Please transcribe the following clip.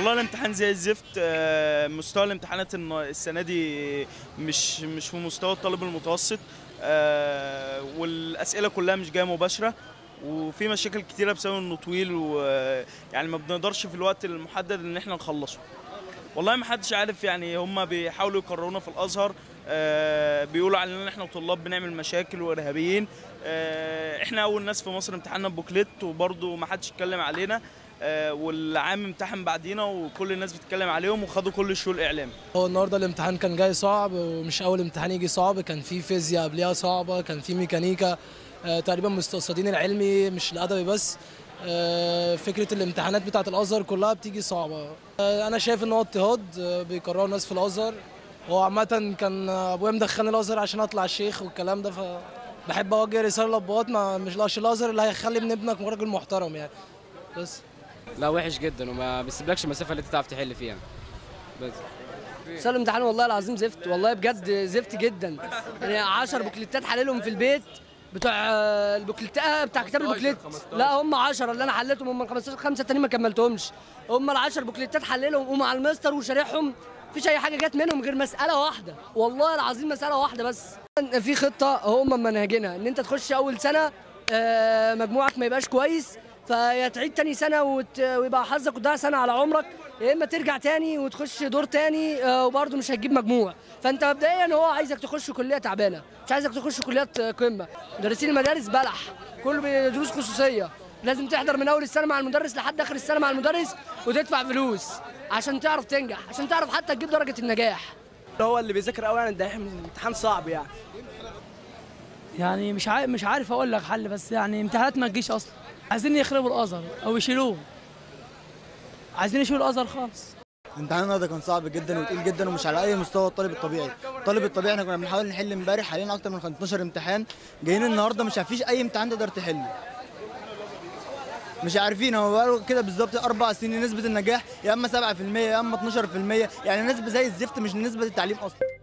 والله الامتحان زي الزفت آه، مستوى الامتحانات الن- السنه دي مش مش في مستوى الطالب المتوسط آه، والاسئله كلها مش جايه مباشره وفي مشاكل كتيره بسبب انه طويل ويعني ما بنقدرش في الوقت المحدد ان احنا نخلصه والله ما حدش عارف يعني هم بيحاولوا يكررونا في الازهر آه، بيقولوا علينا ان احنا طلاب بنعمل مشاكل وارهابيين آه، احنا اول ناس في مصر امتحنا بوكليت وبرضه ما حدش اتكلم علينا آه، والعام امتحن بعدينا وكل الناس بتتكلم عليهم وخدوا كل الشو الاعلامي هو النهارده الامتحان كان جاي صعب ومش اول امتحان يجي صعب كان في فيزياء قبلها صعبه كان في ميكانيكا آه، تقريبا مستقصدين العلمي مش الادبي بس آه، فكره الامتحانات بتاعه الازهر كلها بتيجي صعبه آه، انا شايف ان هو اضطهاد آه، بيكرهوا الناس في الازهر هو عامه كان ابويا مدخلني الازهر عشان اطلع شيخ والكلام ده ف بحب اوجه رساله للابوات ما مش لاش الازهر اللي هيخلي من ابنك راجل محترم يعني بس لا وحش جدا وما بيسيبلكش المسافه اللي انت تعرف تحل فيها بس بس الامتحان والله العظيم زفت والله بجد زفت جدا يعني 10 بوكليتات حللهم في البيت بتوع آه، البوكليتات بتاع كتاب البوكليت لا هم 10 اللي انا حليتهم هم 15 خمسه التانيين ما كملتهمش هم ال 10 بوكليتات حللهم ومع المستر وشارحهم مفيش اي حاجه جت منهم غير مساله واحده والله العظيم مساله واحده بس في خطه هم منهجينها ان انت تخش اول سنه آه، مجموعك ما يبقاش كويس فيا تعيد تاني سنه وت... ويبقى حظك وتضيع سنه على عمرك يا اما ترجع تاني وتخش دور تاني آه، وبرضه مش هتجيب مجموع فانت مبدئيا هو عايزك تخش كليه تعبانه مش عايزك تخش كليات آه، قمه مدرسين المدارس بلح كله بيدروس خصوصيه لازم تحضر من اول السنه مع المدرس لحد اخر السنه مع المدرس وتدفع فلوس عشان تعرف تنجح عشان تعرف حتى تجيب درجه النجاح هو اللي بيذاكر قوي يعني ده امتحان صعب يعني يعني مش عارف مش عارف اقول لك حل بس يعني امتحانات ما تجيش اصلا عايزين يخربوا الازهر او يشيلوه عايزين يشيلوا الازهر خالص الامتحان النهارده كان صعب جدا وتقيل جدا ومش على اي مستوى الطالب الطبيعي الطالب الطبيعي احنا كنا بنحاول نحل امبارح حاليا اكتر من 12 امتحان جايين النهارده مش عارفين اي امتحان تقدر تحله مش عارفين هو بقاله كده بالظبط اربع سنين نسبه النجاح يا اما 7% يا اما 12% يعني نسبه زي الزفت مش نسبه التعليم اصلا